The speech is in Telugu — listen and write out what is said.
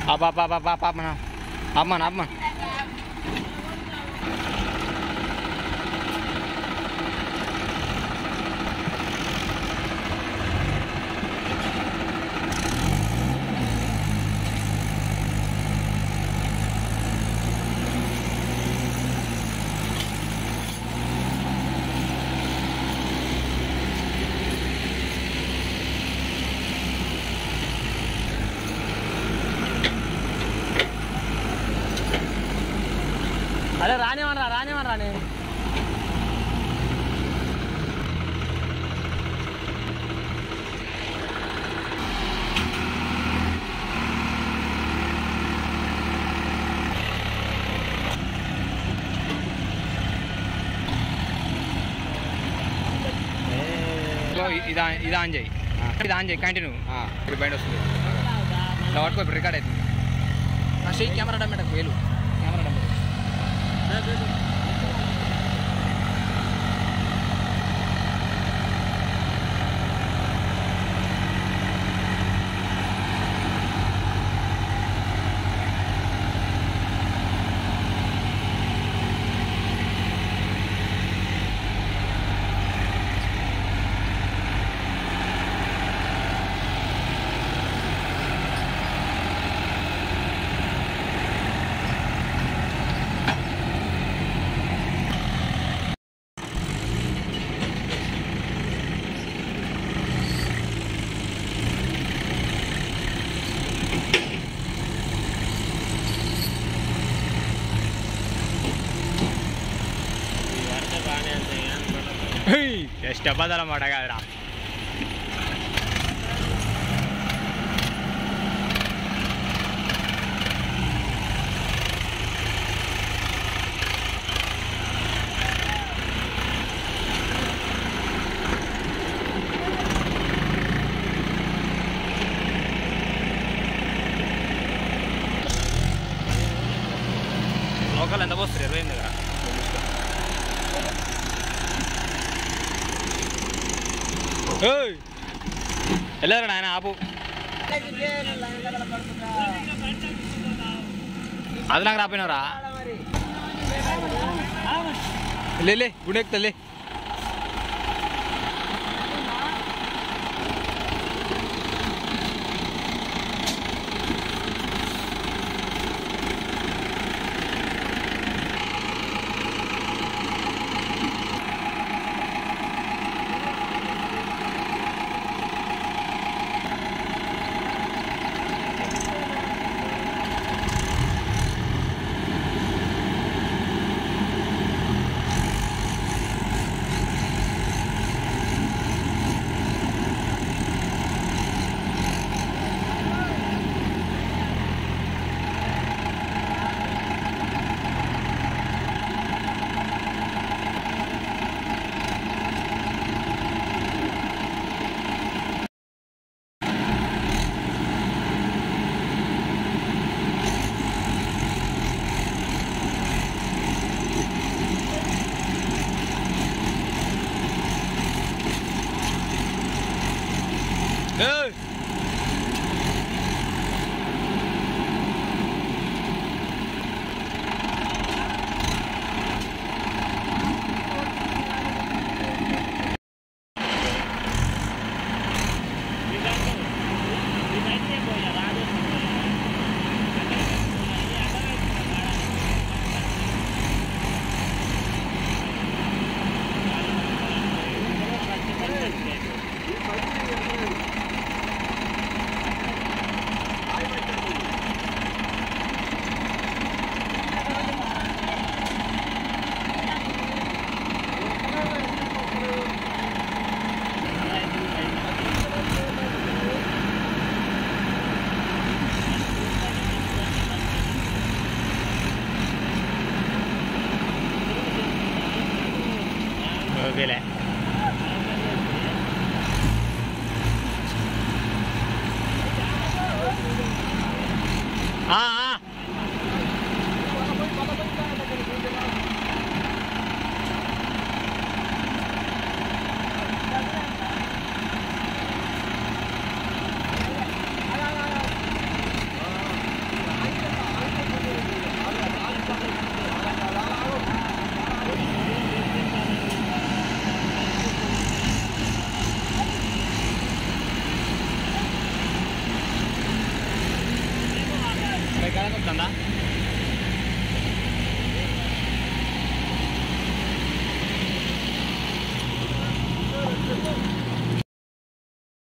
ఆప్ ఆప్ ఆప్ ఆప్ ఆప్ ఆప్ మన ఆపమన్ ఆపమన్ అరే రానివనరా రానివన రాని ఇది ఆన్- ఇది ఆన్ చేయి ఇది ఆన్ చేయి కంటిన్యూ ఇప్పుడు బయట వస్తుంది ఇలా పట్టుకో ఇప్పుడు రికార్డ్ అవుతుంది నా షేక్ కెమెరా డమ్మేటకు వేలు కెమెరా డమ్మే ಎಷ್ಟು ಹಬ್ಬದಲ್ಲ ಮಾಡಾಗಾದ್ರ లోకల్ ఎంత పోస్తారు ఇరవై ఎనిమిది దగ్గర ఏయ్ వెళ్ళారు నాయన ఆపు అదిలాగా రాపోయినవరా లే గుడెక్తా లే ఏయ్ ఓకేలే ఆ, ఆ. దాకా వస్తుందా